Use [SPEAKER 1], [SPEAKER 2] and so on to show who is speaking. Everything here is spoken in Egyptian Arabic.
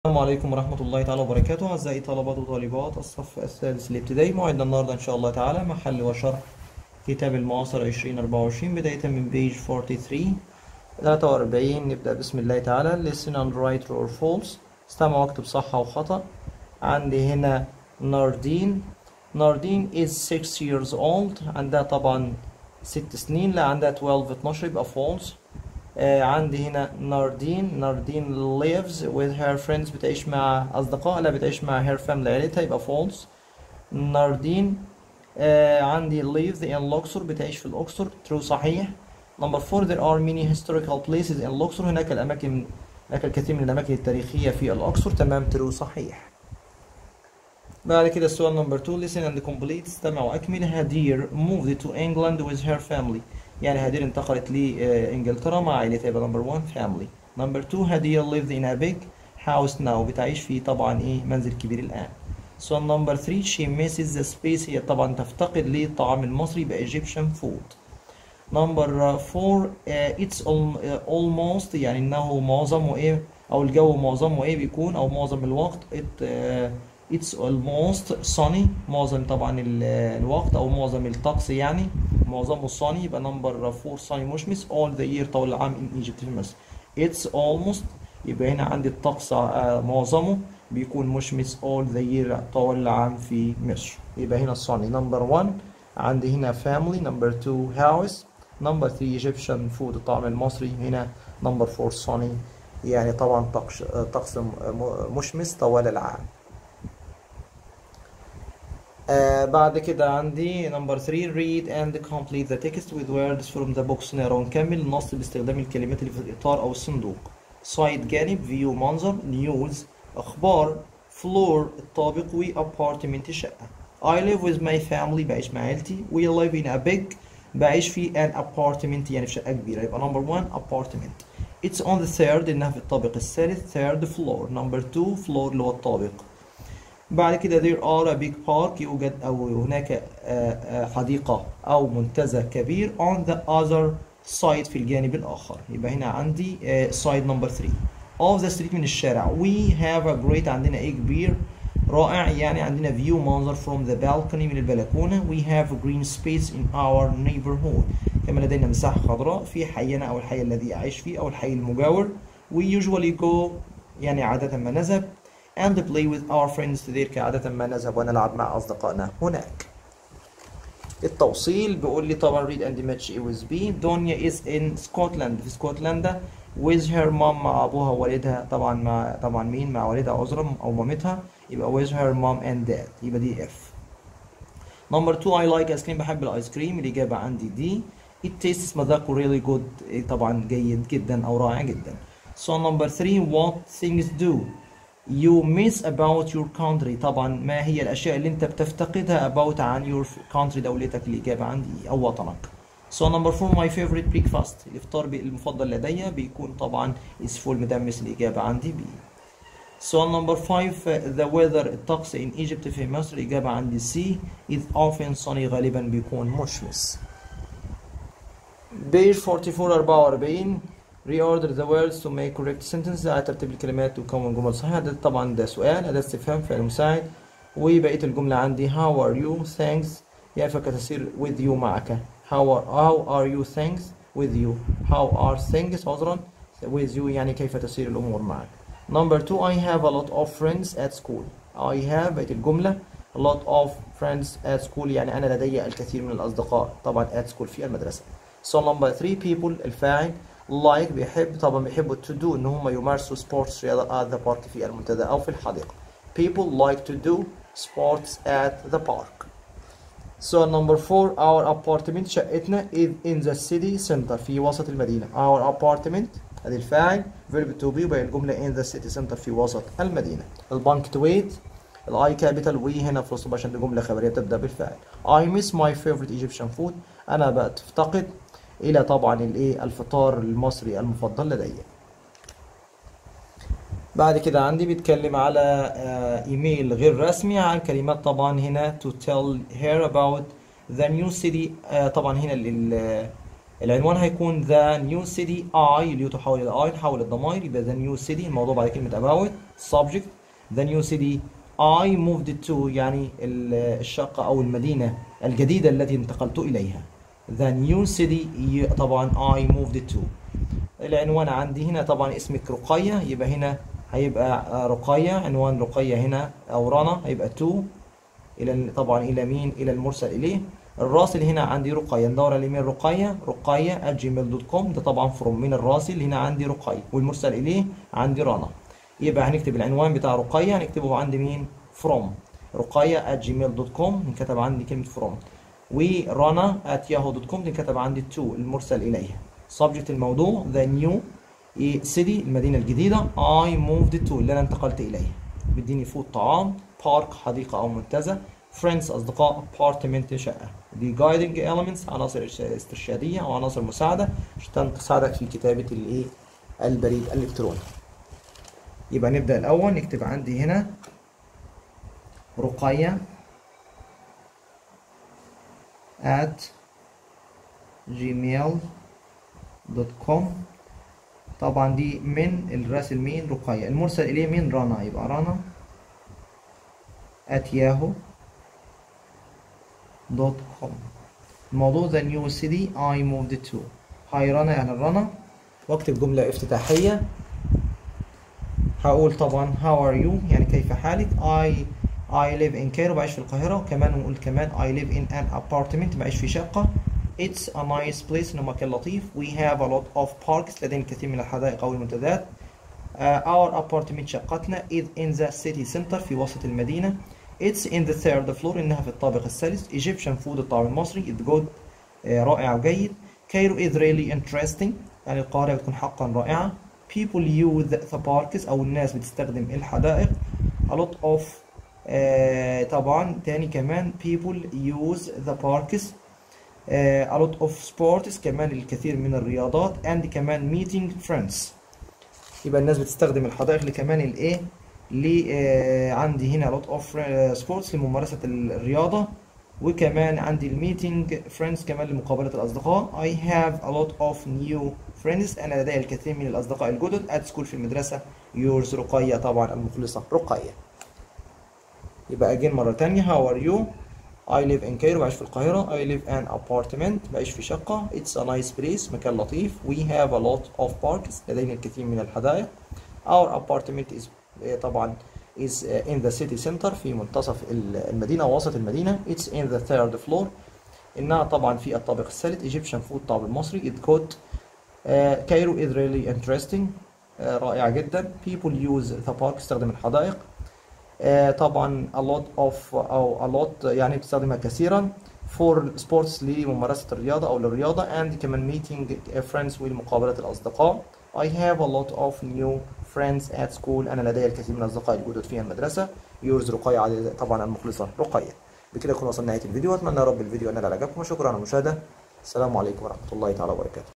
[SPEAKER 1] السلام عليكم ورحمة الله تعالى وبركاته أعزائي طلبات وطالبات الصف الثالث الابتدائي موعدنا النهاردة إن شاء الله تعالى محل وشرح كتاب المعاصر 2024 بداية من بيج 43 43 نبدأ بسم الله تعالى listen and write true or false استمع واكتب صح أو خطأ عندي هنا ناردين ناردين is 6 years old عندها طبعا 6 سنين لا عندها 12 12 يبقى false آه عندي هنا ناردين ناردين lives with her friends بتعيش مع أصدقاء لا بتعيش مع her family عيلتها يبقى false ناردين آه عندي lives in الأقصر بتعيش في الأقصر true صحيح number four there are many historical places in الأقصر هناك الأماكن هناك الكثير من الأماكن التاريخية في الأقصر تمام true صحيح بعد كده السؤال نمبر 2 listen and complete استمع وأكمل هدير moved to England with her family يعني هدير انتقلت لإنجلترا مع عائلتها يبقى نمبر 1 family نمبر 2 هدير lived in a big house now بتعيش في طبعا إيه منزل كبير الآن سؤال نمبر 3 she misses the space هي طبعا تفتقد للطعام المصري يبقى Egyptian food نمبر 4 it's almost يعني انه معظمه ايه او الجو معظمه ايه بيكون او معظم الوقت it, uh, it's almost sunny معظم طبعا الوقت او معظم الطقس يعني معظمه sunny يبقى نمبر 4 sunny مشمس all the year طول العام in Egypt في مصر it's almost يبقى هنا عندي الطقس معظمه بيكون مشمس all the year طول العام في مصر يبقى هنا sunny نمبر 1 عندي هنا family نمبر 2 house نمبر 3 Egyptian food الطعام المصري هنا نمبر 4 sunny يعني طبعا طقس طقس مشمس طوال العام آه بعد كده عندي نمبر 3 read and complete the text with words from the box نقرا ونكمل النص باستخدام الكلمات اللي في الإطار أو الصندوق side جانب view منظر news أخبار floor الطابق و apartment شقة I live with my family بعيش مع عيلتي we live in a big بعيش في an apartment يعني في شقة كبيرة يبقى number one apartment it's on the third إنها في الطابق الثالث third floor number two floor اللي هو الطابق بعد كده there are a big park يوجد أو هناك حديقة أو منتزه كبير on the other side في الجانب الآخر يبقى هنا عندي side number 3 of the street من الشارع we have a great عندنا إيه كبير رائع يعني عندنا view منظر from the balcony من البلكونة we have a green space in our neighborhood كما لدينا مساحة خضراء في حينا أو الحي الذي أعيش فيه أو الحي المجاور we usually go يعني عادة ما نذهب and play with our friends تذير عادة ما نذهب ونلعب مع أصدقائنا هناك التوصيل بيقول لي طبعا read and match A with B دنيا is in Scotland في اسكتلندا with her mom مع أبوها ووالدها طبعا مع طبعا مين مع والدها عذرا أو مامتها يبقى with her mom and dad يبقى دي F نمبر 2 I like ice cream بحب الايس كريم الإجابة عندي دي it tastes مذاقه really good طبعا جيد جدا أو رائع جدا so number 3 what things do you miss about your country طبعا ما هي الأشياء اللي أنت بتفتقدها about عن your country دولتك الإجابة عندي أو وطنك So number four my favorite breakfast الإفطار المفضل لدي بيكون طبعا is full مدمس الإجابة عندي B So number five the weather الطقس in Egypt في مصر الإجابة عندي C is often sunny غالبا بيكون مشمس page 44 44 reorder the words to make correct sentences على ترتيب الكلمات وكون جمل صحيحة ده طبعا ده سؤال أداة استفهام فعل مساعد وبقية الجملة عندي how are you thanks يعرفك تسير with you معك how are, how are you things with you how are things عذرا with you يعني كيف تسير الأمور معك number two I have a lot of friends at school I have بقية الجملة a lot of friends at school يعني أنا لدي الكثير من الأصدقاء طبعا at school في المدرسة so number three people الفاعل like بيحب طبعا بيحبوا to do ان هم يمارسوا sports رياضة at the park في المنتزه او في الحديقة people like to do sports at the park so number four our apartment شقتنا is in the city center في وسط المدينة our apartment ادي الفاعل verb to be وباقي الجملة in the city center في وسط المدينة البنكتويت الاي كابيتال وي هنا في الصبح عشان دي جملة خبرية بتبدأ بالفاعل I miss my favorite Egyptian food انا بفتقد الى طبعا الايه الفطار المصري المفضل لدي بعد كده عندي بيتكلم على ايميل غير رسمي عن كلمات طبعا هنا to tell her about the new city طبعا هنا العنوان هيكون the new city I اللي تحول إلى I نحول الضمائر يبقى the new city الموضوع بعد كلمة about subject the new city I moved to يعني الشقة أو المدينة الجديدة التي انتقلت إليها the new city طبعا I moved to العنوان عندي هنا طبعا اسمك رقية يبقى هنا هيبقى رقية عنوان رقية هنا أو رنا هيبقى to إلى طبعا إلى مين إلى المرسل إليه الراسل هنا عندي رقية ندور على مين رقية رقية @gmail.com ده طبعا فروم من الراسل هنا عندي رقية والمرسل إليه عندي رنا يبقى هنكتب العنوان بتاع رقية هنكتبه عندي مين from رقية @gmail.com انكتب عندي كلمة from ورنا @yahoo.com انكتب عندي to المرسل إليها subject الموضوع the new city المدينة الجديدة I moved to اللي أنا انتقلت إليها بيديني فود طعام بارك حديقة أو منتزه friends أصدقاء apartment شقة دي guiding elements عناصر استرشادية أو عناصر مساعدة عشان تساعدك في كتابة الإيه البريد الإلكتروني يبقى نبدأ الأول نكتب عندي هنا رقية at gmail.com طبعا دي من الراسل مين رقية المرسل إليه مين رنا يبقى رنا at yahoo دوت كوم الموضوع the new city I moved to هاي رنا أهلا رنا واكتب جملة افتتاحية هقول طبعا how are you يعني كيف حالك I I live in Cairo بعيش في القاهرة وكمان نقول كمان I live in an apartment بعيش في شقة It's a nice place إنه مكان لطيف We have a lot of parks لدينا الكثير من الحدائق أو المنتزهات uh, Our apartment شقتنا is in the city center في وسط المدينة It's in the third floor إنها في الطابق الثالث Egyptian food الطعام المصري is good uh, رائع وجيد Cairo is really interesting يعني القاهرة بتكون حقا رائعة People use the parks أو الناس بتستخدم الحدائق A lot of uh, طبعا تاني كمان people use the parks uh, a lot of sports كمان الكثير من الرياضات and كمان meeting friends يبقى الناس بتستخدم الحدائق لكمان الايه ل آه عندي هنا lot of sports لممارسة الرياضة وكمان عندي الميتنج friends كمان لمقابلة الأصدقاء I have a lot of new friends أنا لدي الكثير من الأصدقاء الجدد at school في المدرسة yours رقية طبعا المخلصة رقية يبقى again مرة تانية how are you I live in Cairo بعيش في القاهرة I live in apartment بعيش في شقة It's a nice place مكان لطيف We have a lot of parks لدينا الكثير من الحدائق Our apartment is طبعا is in the city center في منتصف المدينة وسط المدينة It's in the third floor إنها طبعا في الطابق الثالث Egyptian food طابق المصري It's good uh, Cairo is really interesting uh, رائع جدا People use the park استخدم الحدائق Uh, طبعا a lot of او a lot يعني بتستخدمها كثيرا for sports لممارسة الرياضة أو للرياضة and كمان meeting friends ولمقابلة الأصدقاء I have a lot of new friends at school أنا لدي الكثير من الأصدقاء الجدد في المدرسة yours رقية طبعا المخلصة رقية بكده نكون وصلنا نهاية الفيديو أتمنى يا رب الفيديو أن عجبكم وشكرا على المشاهدة السلام عليكم ورحمة الله تعالى وبركاته